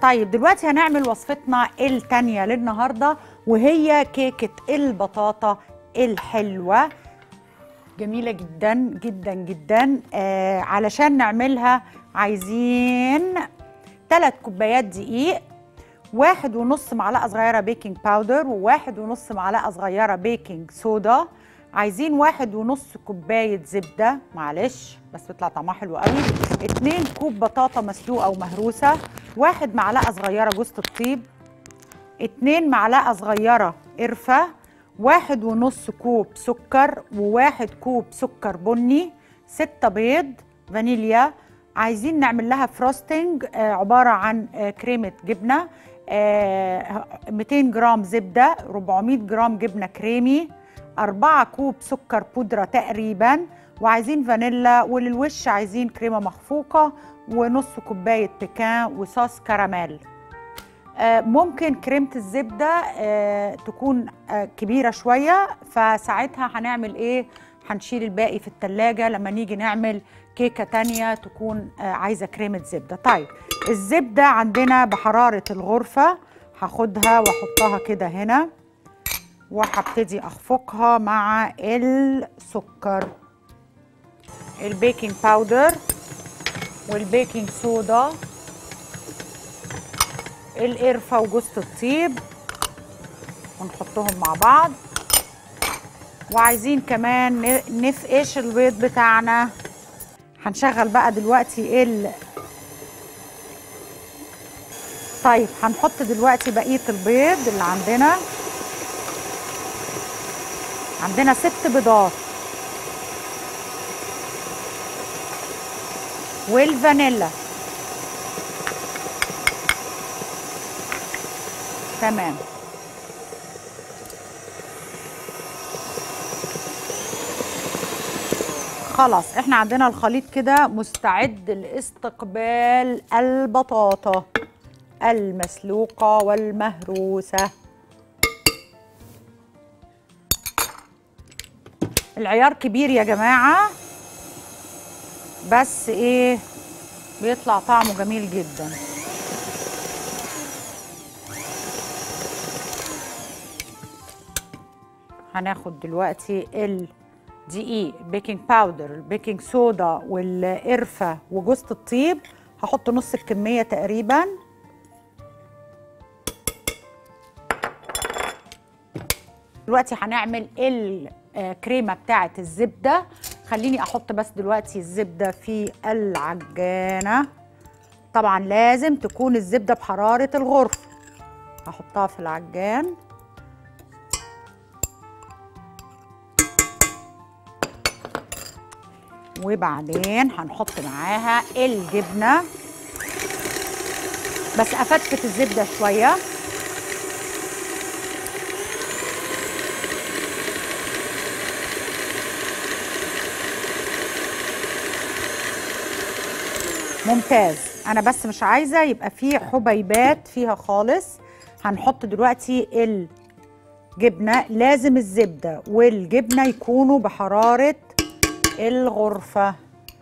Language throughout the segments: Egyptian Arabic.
طيب دلوقتي هنعمل وصفتنا التانية للنهاردة وهي كيكة البطاطا الحلوة جميلة جدا جدا جدا آه علشان نعملها عايزين ثلاث كوبايات دقيق واحد ونص معلقة صغيرة بيكنج باودر وواحد ونص معلقة صغيرة بيكنج صودا عايزين واحد ونص كوباية زبدة معلش بس بيطلع طعمها حلو قوي اتنين كوب بطاطا مسلوقة ومهروسة واحد معلقة صغيرة جوزة الطيب اتنين معلقة صغيرة قرفة واحد ونص كوب سكر وواحد كوب سكر بني ستة بيض فانيليا عايزين نعمل لها فروستنج آه عبارة عن آه كريمة جبنة آه 200 جرام زبدة 400 جرام جبنة كريمي 4 كوب سكر بودرة تقريبا وعايزين فانيلا وللوش عايزين كريمة مخفوقة ونص كوباية بيكان وصوص كراميل آه ممكن كريمة الزبدة آه تكون آه كبيرة شوية فساعتها هنعمل ايه هنشيل الباقي في التلاجة لما نيجي نعمل كيكة تانية تكون عايزة كريمة زبدة طيب الزبدة عندنا بحرارة الغرفة هاخدها واحطها كده هنا وهبتدي اخفقها مع السكر البيكنج باودر والبيكنج صودا القرفة وجوزة الطيب ونحطهم مع بعض وعايزين كمان نفقش البيض بتاعنا هنشغل بقى دلوقتي ال طيب هنحط دلوقتي بقية البيض اللي عندنا عندنا ست بيضات والفانيلا تمام خلاص احنا عندنا الخليط كده مستعد لاستقبال البطاطا المسلوقة والمهروسة العيار كبير يا جماعة بس ايه بيطلع طعمه جميل جدا هناخد دلوقتي الدقيق بيكنج باودر البيكنج صودا والقرفة وجوزة الطيب هحط نص الكمية تقريبا دلوقتي هنعمل الكريمة بتاعة الزبدة خليني احط بس دلوقتي الزبدة في العجانة طبعا لازم تكون الزبدة بحرارة الغرفة هحطها في العجان وبعدين هنحط معاها الجبنة بس افتفت الزبدة شوية ممتاز انا بس مش عايزه يبقى فيه حبيبات فيها خالص هنحط دلوقتي الجبنه لازم الزبده والجبنه يكونوا بحراره الغرفه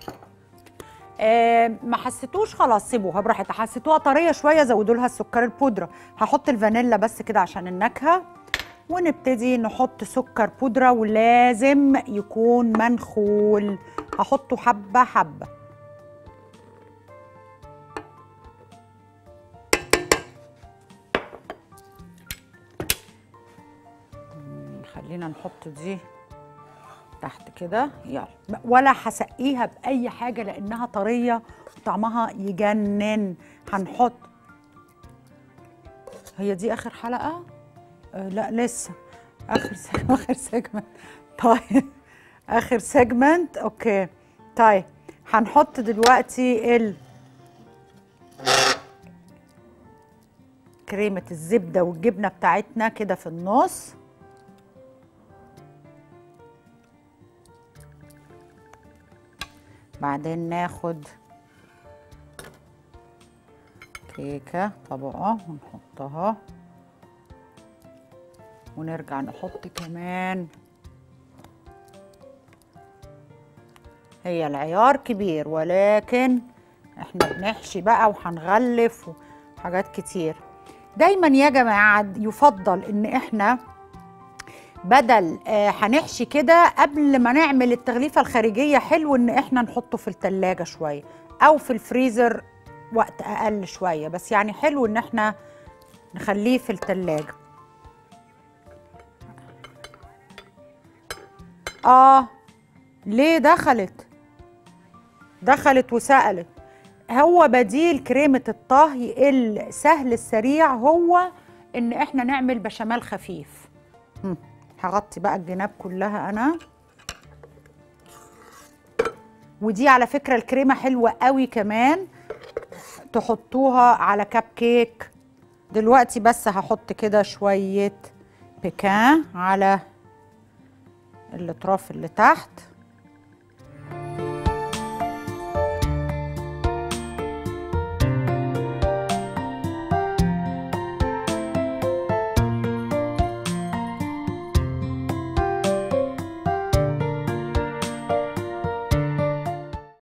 آه ما حسيتوش خلاص سيبوها براحتها حسيتوها طريه شويه زودوا لها السكر البودره هحط الفانيلا بس كده عشان النكهه ونبتدي نحط سكر بودره ولازم يكون منخول هحطه حبه حبه خلينا نحط دي تحت كده يلا ولا هسقيها باي حاجه لانها طريه وطعمها يجنن هنحط هي دي اخر حلقه آه لا لسه اخر اخر سيجمنت طيب اخر سيجمنت اوكي طيب هنحط دلوقتي ال كريمه الزبده والجبنه بتاعتنا كده في النص بعدين ناخد كيكة طبقة ونحطها ونرجع نحط كمان هي العيار كبير ولكن احنا بنحشي بقى وهنغلف حاجات كتير دايما يا جماعه يفضل ان احنا بدل آه، هنحشي كده قبل ما نعمل التغليفه الخارجيه حلو ان احنا نحطه في التلاجة شويه او في الفريزر وقت اقل شويه بس يعني حلو ان احنا نخليه في التلاجة اه ليه دخلت دخلت وسألت هو بديل كريمة الطهي السهل السريع هو ان احنا نعمل بشاميل خفيف مم. هغطي بقى الجناب كلها انا ودي على فكرة الكريمة حلوة قوي كمان تحطوها على كب كيك دلوقتي بس هحط كده شوية بيكان على الاطراف اللي تحت